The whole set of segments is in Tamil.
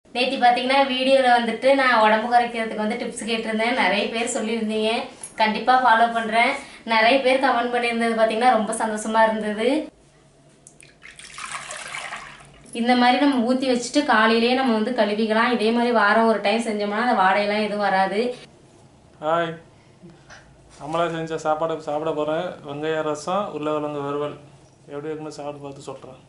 நேத்தி பார்த்தீங்கன்னா வீடியோவில் வந்துட்டு நான் உடம்பு குறைக்கிறதுக்கு வந்து டிப்ஸ் கேட்டிருந்தேன் நிறைய பேர் சொல்லியிருந்தீங்க கண்டிப்பாக ஃபாலோ பண்ணுறேன் நிறைய பேர் கமெண்ட் பண்ணியிருந்தது பார்த்தீங்கன்னா ரொம்ப சந்தோஷமா இருந்தது இந்த மாதிரி நம்ம ஊற்றி வச்சுட்டு காலையிலேயே நம்ம வந்து கழுவிக்கலாம் இதே மாதிரி வாரம் ஒரு டைம் செஞ்சோம்னா அந்த வாடையெல்லாம் எதுவும் வராது ஹாய் நம்மளா செஞ்ச சாப்பாடு சாப்பிட போகிறேன் வெங்காய ரசம் உருளைக்கிழங்கு வறுவல் எப்படி இருக்குன்னு சாப்பிட்டு பார்த்து சொல்கிறேன்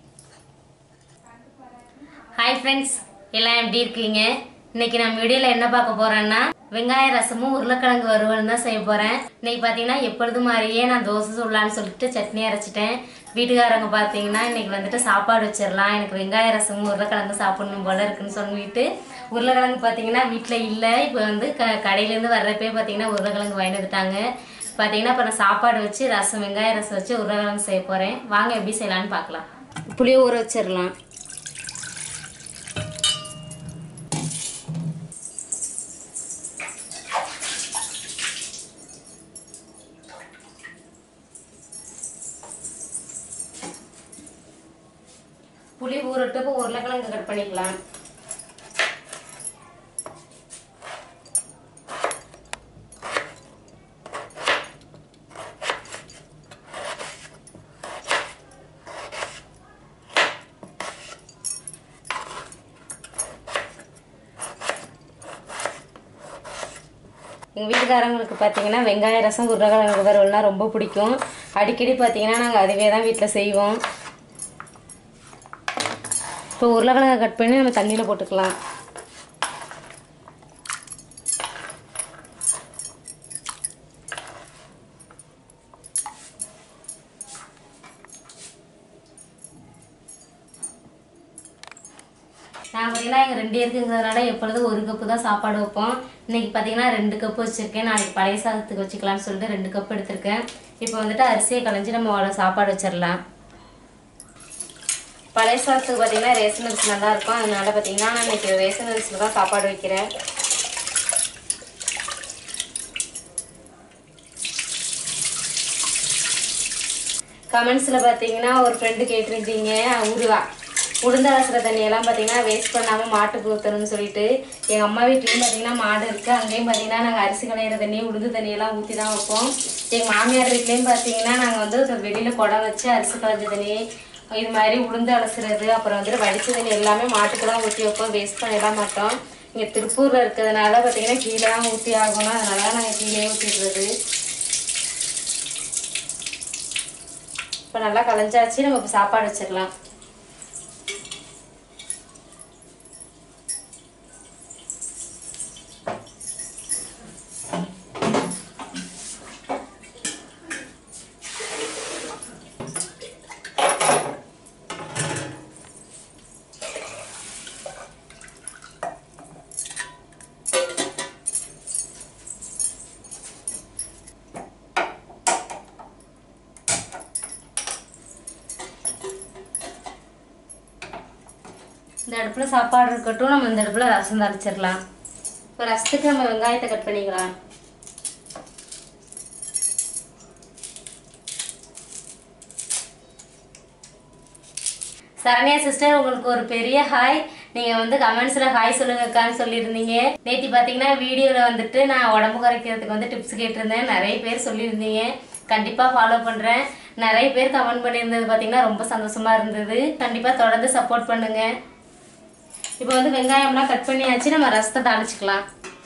ஹாய் ஃப்ரெண்ட்ஸ் எல்லாம் எப்படி இருக்கீங்க இன்னைக்கு நம்ம வீடியோவில் என்ன பார்க்க போறேன்னா வெங்காய ரசமும் உருளைக்கிழங்கு வறுவலும் தான் செய்ய போறேன் இன்னைக்கு பார்த்தீங்கன்னா எப்பொழுது மாதிரியே நான் தோசை சுடலான்னு சொல்லிட்டு சட்னி அரைச்சிட்டேன் வீட்டுக்காரங்க பார்த்தீங்கன்னா இன்னைக்கு வந்துட்டு சாப்பாடு வச்சிடலாம் எனக்கு வெங்காய ரசமும் உருளைக்கிழங்கு சாப்பிடணும் போல இருக்குன்னு சொல்லிட்டு உருளைக்கிழங்கு பார்த்தீங்கன்னா வீட்டில் இல்லை இப்போ வந்து க கடையிலேருந்து வர்றப்பே பார்த்தீங்கன்னா உருளைக்கிழங்கு வாங்கிட்டு வந்துட்டாங்க பார்த்தீங்கன்னா இப்போ நான் சாப்பாடு வச்சு ரசம் வெங்காய ரசம் வச்சு உருளைக்கிழங்கு செய்ய போகிறேன் வாங்க எப்படி செய்யலான்னு பார்க்கலாம் புளியை ஊற வச்சிடலாம் புளி ஊறட்டு இப்போ உருளைக்கிழங்கு கட் பண்ணிக்கலாம் எங்கள் வீட்டுக்காரங்களுக்கு பார்த்தீங்கன்னா வெங்காய ரசம் உருளைக்கிழங்கு வறுவல்னா ரொம்ப பிடிக்கும் அடிக்கடி பார்த்தீங்கன்னா நாங்கள் அதுவே தான் வீட்டில் செய்வோம் இப்போ உருளைக்கிழங்கு கட் பண்ணி நம்ம தண்ணியில் போட்டுக்கலாம் நான் பார்த்தீங்கன்னா எங்கள் ரெண்டு இருக்குங்கிறதுனால எப்பொழுதும் ஒரு கப்பு தான் சாப்பாடு வைப்போம் இன்னைக்கு பார்த்தீங்கன்னா ரெண்டு கப்பு வச்சுருக்கேன் நாளைக்கு பழைய சாதத்துக்கு வச்சுக்கலாம்னு சொல்லிட்டு ரெண்டு கப் எடுத்திருக்கேன் இப்போ வந்துட்டு அரிசியை களைஞ்சி நம்ம அவ்வளோ சாப்பாடு வச்சிடலாம் பழைய சாதத்துக்கு பார்த்தீங்கன்னா ரேஷன் அரிசி நல்லா இருக்கும் அதனால பார்த்தீங்கன்னா நான் இன்னைக்கு ரேஷன் அரிசியில் தான் சாப்பாடு வைக்கிறேன் கமெண்ட்ஸில் பார்த்தீங்கன்னா ஒரு ஃப்ரெண்டு கேட்டிருந்தீங்க உருவா உளுந்த அலசுற தண்ணியெல்லாம் பார்த்தீங்கன்னா வேஸ்ட் பண்ணாமல் மாட்டுக்கு ஊற்றணும்னு சொல்லிட்டு எங்கள் அம்மா வீட்லேயும் பார்த்தீங்கன்னா மாடு இருக்குது அங்கேயும் பார்த்தீங்கன்னா நாங்கள் அரிசி களையிற தண்ணி உளுந்து தண்ணியெல்லாம் ஊற்றி தான் வைப்போம் எங்கள் மாமியார் வீட்லேயும் பார்த்தீங்கன்னா நாங்கள் வந்து வெளியில் குடம் வச்சு அரிசி களைஞ்ச தண்ணி இது மாதிரி உளுந்து அலசுறது அப்புறம் வந்துட்டு வடிச்ச தண்ணி எல்லாமே மாட்டுக்கு தான் ஊற்றி வைப்போம் வேஸ்ட் பண்ணிடலாம் மாட்டோம் இங்கே திருப்பூரில் இருக்கிறதுனால பார்த்தீங்கன்னா கீழே தான் ஊற்றி ஆகணும் அதனால தான் நாங்கள் கீழே ஊற்றிடுறது இப்போ நல்லா கலைஞ்சாச்சு நம்ம இப்போ சாப்பாடு வச்சிடலாம் இந்த அடுப்பில் சாப்பாடு இருக்கட்டும் நம்ம இந்த அடுப்பில் ரசம் தரைச்சிடலாம் இப்போ ரசத்துக்கு நம்ம வெங்காயத்தை கட் பண்ணிக்கலாம் சரண்யா சிஸ்டர் உங்களுக்கு ஒரு பெரிய ஹாய் நீங்கள் வந்து கமெண்ட்ஸில் ஹாய் சொல்லுங்கக்கான்னு சொல்லியிருந்தீங்க நேற்று பார்த்தீங்கன்னா வீடியோவில் வந்துட்டு நான் உடம்பு குறைக்கிறதுக்கு வந்து டிப்ஸ் கேட்டிருந்தேன் நிறைய பேர் சொல்லியிருந்தீங்க கண்டிப்பாக ஃபாலோ பண்ணுறேன் நிறைய பேர் கமெண்ட் பண்ணியிருந்தது பார்த்தீங்கன்னா ரொம்ப சந்தோஷமா இருந்தது கண்டிப்பாக தொடர்ந்து சப்போர்ட் பண்ணுங்க இப்போ வந்து வெங்காயம்லாம் கட் பண்ணியாச்சு நம்ம ரசத்தை தாளிச்சுக்கலாம்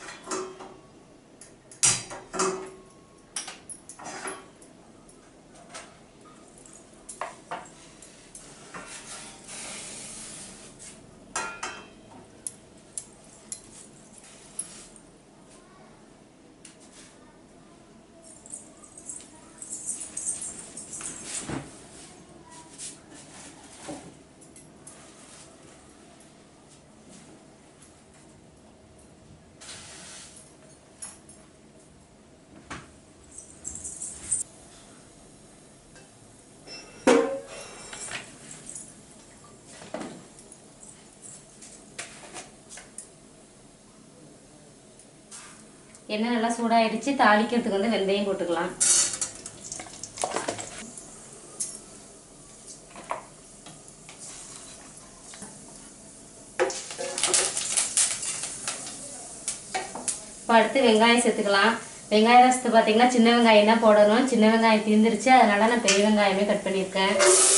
எண்ணெய் நல்லா சூடாயிடுச்சு தாளிக்கிறதுக்கு வந்து வெந்தயம் போட்டுக்கலாம் இப்போ அடுத்து வெங்காயம் சேர்த்துக்கலாம் வெங்காய ரசத்து பார்த்தீங்கன்னா சின்ன வெங்காயம் தான் போடணும் சின்ன வெங்காயம் தீர்ந்துருச்சு அதனால நான் பெரிய வெங்காயமே கட் பண்ணியிருக்கேன்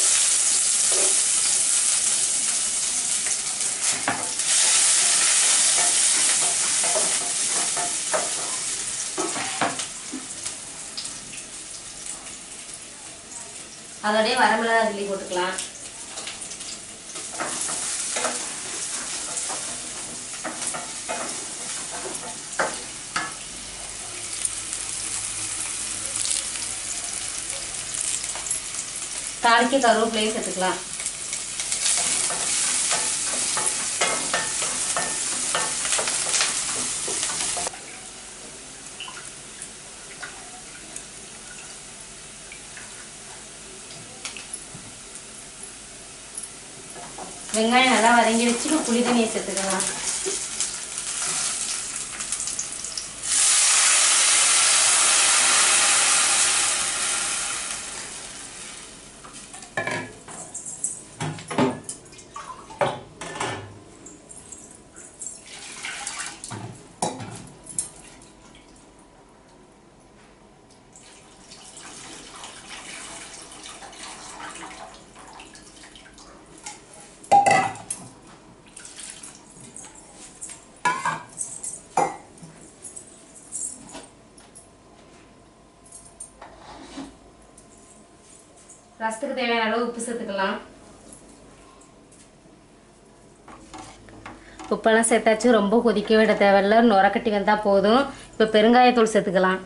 அதோடய வரமிளகா கிள்ளி போட்டுக்கலாம் தாளிக்க கருவேப்பிலையும் சேர்த்துக்கலாம் வெங்காயம் நல்லா வதங்கிடுச்சு இப்போ புளி தண்ணியை சேர்த்துக்கலாம் ரசத்துக்கு தேவையான அளவு உப்பு சேர்த்துக்கலாம் உப்பெல்லாம் சேர்த்தாச்சு ரொம்ப கொதிக்க விட தேவையில்ல நுரக்கட்டி வந்தால் போதும் இப்போ பெருங்காயத்தூள் சேர்த்துக்கலாம்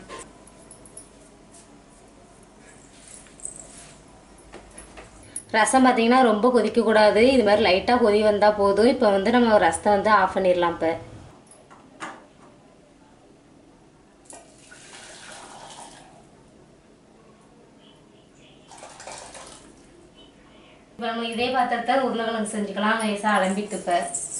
ரசம் பார்த்தீங்கன்னா ரொம்ப கொதிக்கக்கூடாது இது மாதிரி லைட்டாக கொதி வந்தால் போதும் இப்போ வந்து நம்ம ரசத்தை வந்து ஆஃப் பண்ணிடலாம் இப்போ இப்போ நம்ம இதே பாத்திரத்தை உருளைக்கிழங்கு செஞ்சுக்கலாம் லேசாக அலம்பிட்டு இப்போ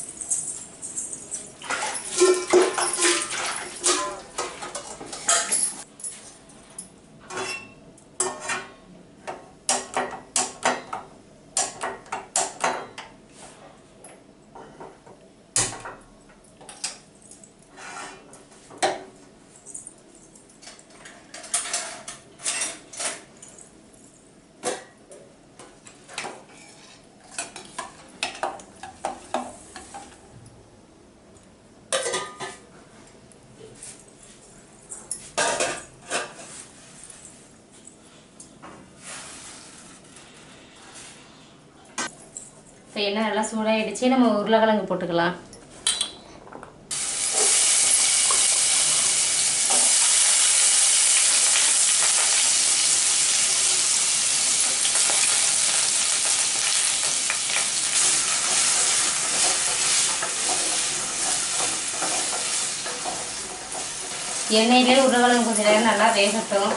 இப்போ எண்ணெய் நல்லா சூடாயிடுச்சு நம்ம உருளைக்கிழங்கு போட்டுக்கலாம் எண்ணெயிலே உருளைக்கிழங்கு கொஞ்சம் நேரம் நல்லா வேகட்டும்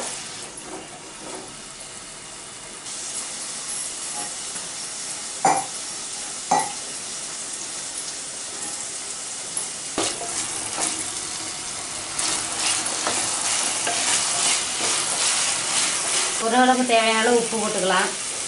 உருளைக்கிழங்கு தேவையான அளவு உப்பு போட்டுக்கலாம்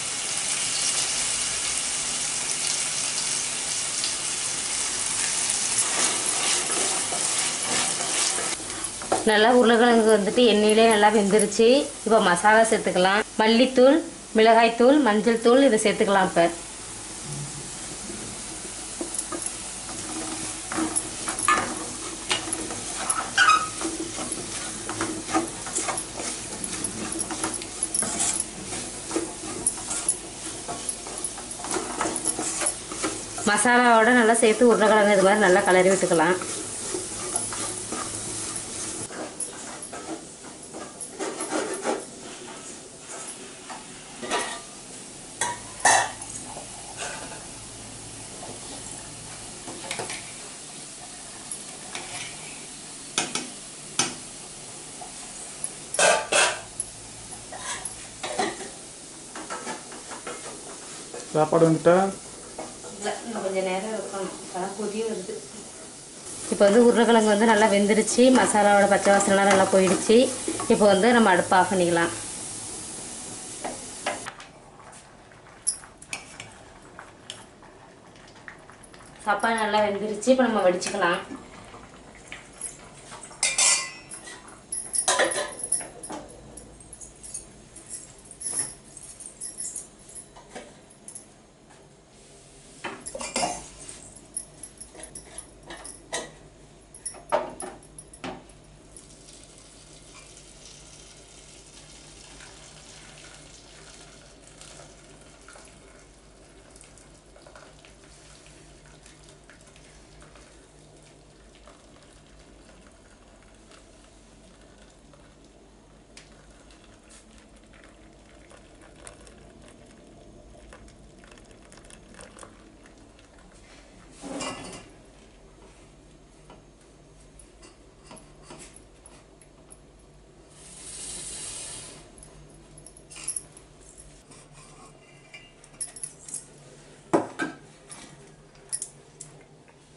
நல்லா உருளைக்கிழங்கு வந்துட்டு எண்ணெயிலே நல்லா வெந்துருச்சு இப்போ மசாலா சேர்த்துக்கலாம் மல்லித்தூள் மிளகாய்த்தூள் மஞ்சள் தூள் இதை சேர்த்துக்கலாம் இப்போ மசாலாவோட நல்லா சேர்த்து உருளைக்கிழங்கு இது மாதிரி நல்லா கலரி விட்டுக்கலாம் சாப்பாடு வந்துட்டா இல்லை இன்னும் கொஞ்சம் நேரம் இருக்கணும் இப்போதான் கொதி வருது இப்போ வந்து உருளைக்கிழங்கு வந்து நல்லா வெந்துருச்சு மசாலாவோட பச்சை வாசனைலாம் நல்லா போயிடுச்சு இப்போ வந்து நம்ம அடுப்பு ஆஃப் பண்ணிக்கலாம் சாப்பாடு நல்லா வெந்துருச்சு இப்போ நம்ம வடிச்சுக்கலாம்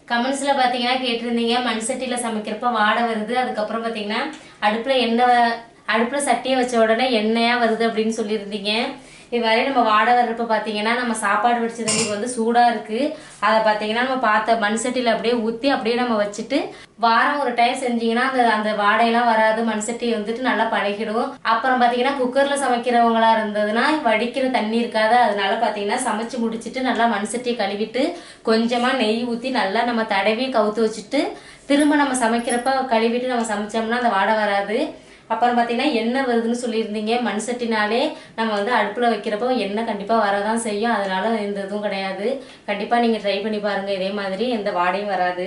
கமெண்ட்ஸ்ல பாத்தீங்கன்னா கேட்டிருந்தீங்க மண் சட்டியில சமைக்கிறப்ப வாடை வருது அதுக்கப்புறம் பாத்தீங்கன்னா அடுப்புல எண்ணெய் அடுப்புல சட்டியை வச்ச உடனே எண்ணெயா வருது அப்படின்னு சொல்லியிருந்தீங்க இது வரை நம்ம வாடை வர்றப்ப பாத்தீங்கன்னா நம்ம சாப்பாடு வடிச்ச தண்ணிக்கு வந்து சூடா இருக்கு அதை பாத்தீங்கன்னா நம்ம பார்த்த மண் சட்டியில அப்படியே ஊத்தி அப்படியே நம்ம வச்சுட்டு வாரம் ஒரு டைம் செஞ்சீங்கன்னா அந்த அந்த வாடையெல்லாம் வராது மண் சட்டி வந்துட்டு நல்லா பழகிடும் அப்புறம் பாத்தீங்கன்னா குக்கர்ல சமைக்கிறவங்களா இருந்ததுன்னா வடிக்கிற தண்ணி இருக்காது அதனால பாத்தீங்கன்னா சமைச்சு முடிச்சிட்டு நல்லா மண் சட்டியை கழுவிட்டு கொஞ்சமா நெய் ஊத்தி நல்லா நம்ம தடவி கவுத்து வச்சுட்டு திரும்ப நம்ம சமைக்கிறப்ப கழுவிட்டு நம்ம சமைச்சோம்னா அந்த வாடை வராது அப்புறம் பார்த்தீங்கன்னா எண்ணெய் வருதுன்னு சொல்லியிருந்தீங்க மண் சட்டினாலே நம்ம வந்து அடுப்பில் வைக்கிறப்போ எண்ணெய் கண்டிப்பாக வரதான் செய்யும் அதனால எந்த இதுவும் கிடையாது கண்டிப்பாக நீங்கள் ட்ரை பண்ணி பாருங்கள் இதே மாதிரி எந்த வாடையும் வராது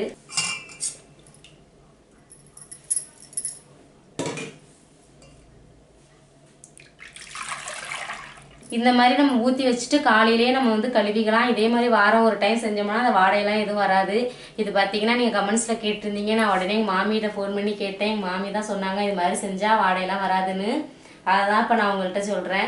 இந்த மாதிரி நம்ம ஊற்றி வச்சுட்டு காலையிலேயே நம்ம வந்து கழுவிக்கலாம் இதே மாதிரி வாரம் ஒரு டைம் செஞ்சோம்னா அந்த வாடையெல்லாம் எதுவும் வராது இது பார்த்தீங்கன்னா நீங்கள் கமெண்ட்ஸில் கேட்டிருந்தீங்க நான் உடனே எங்கள் மாமிகிட்ட ஃபோன் பண்ணி கேட்டேன் எங்கள் மாமி தான் சொன்னாங்க இது மாதிரி செஞ்சால் வாடையெல்லாம் வராதுன்னு அதை தான் இப்போ நான் உங்கள்கிட்ட சொல்கிறேன்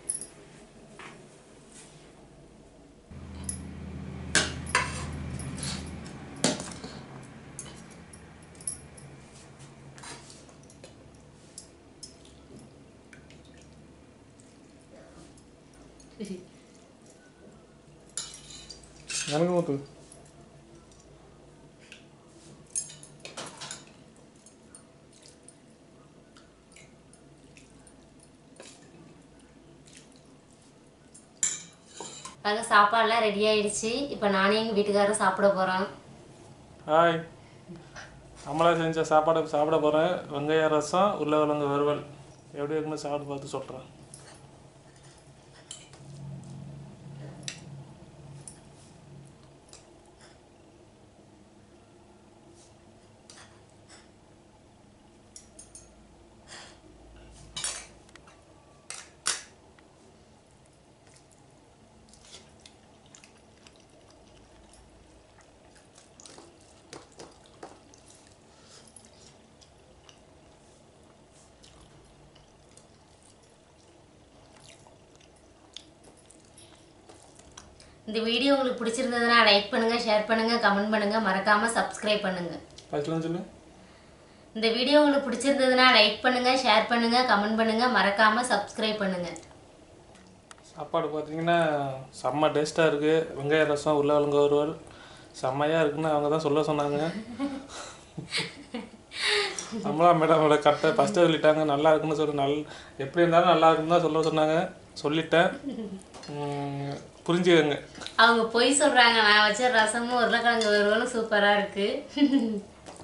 எனக்கு ஊற்று அங்கே சாப்பாடுலாம் ரெடி ஆயிடுச்சு இப்போ நானே எங்கள் வீட்டுக்காரரும் சாப்பிட போகிறோம் ஹாய் அமலா செஞ்ச சாப்பாடு சாப்பிட போகிறேன் வெங்காய ரசம் உருளைக்கிழங்கு வறுவல் எப்படி இருக்குன்னு சாப்பிட்டு பார்த்து சொல்கிறேன் இந்த வீடியோ உங்களுக்கு பிடிச்சிருந்ததுன்னா லைக் பண்ணுங்கள் ஷேர் பண்ணுங்கள் கமெண்ட் பண்ணுங்கள் மறக்காமல் சப்ஸ்கிரைப் பண்ணுங்கள் ஃபஸ்ட்லேருந்து சொல்லு இந்த வீடியோ உங்களுக்கு பிடிச்சிருந்ததுன்னா லைக் பண்ணுங்கள் ஷேர் பண்ணுங்கள் கமெண்ட் பண்ணுங்கள் மறக்காமல் சப்ஸ்கிரைப் பண்ணுங்கள் சாப்பாடு பார்த்தீங்கன்னா செம்ம டேஸ்ட்டாக இருக்குது வெங்காய ரசம் உருளைக்கிழங்கு வறுவல் செம்மையாக இருக்குன்னு அவங்க தான் சொல்ல சொன்னாங்க அமலா மேடமோட கட்டை ஃபஸ்ட்டு சொல்லிட்டாங்க நல்லா இருக்குன்னு சொல்லி நல் எப்படி இருந்தாலும் நல்லா இருக்குன்னு தான் சொல்ல சொன்னாங்க சொல்லிட்டேன் உம், புரிஞ்சுக்கங்க அவங்க பொய் சொல்கிறாங்க நான் வச்ச ரசமும் உருளைக்கிழங்கு வறுவலும் சூப்பராக இருக்குது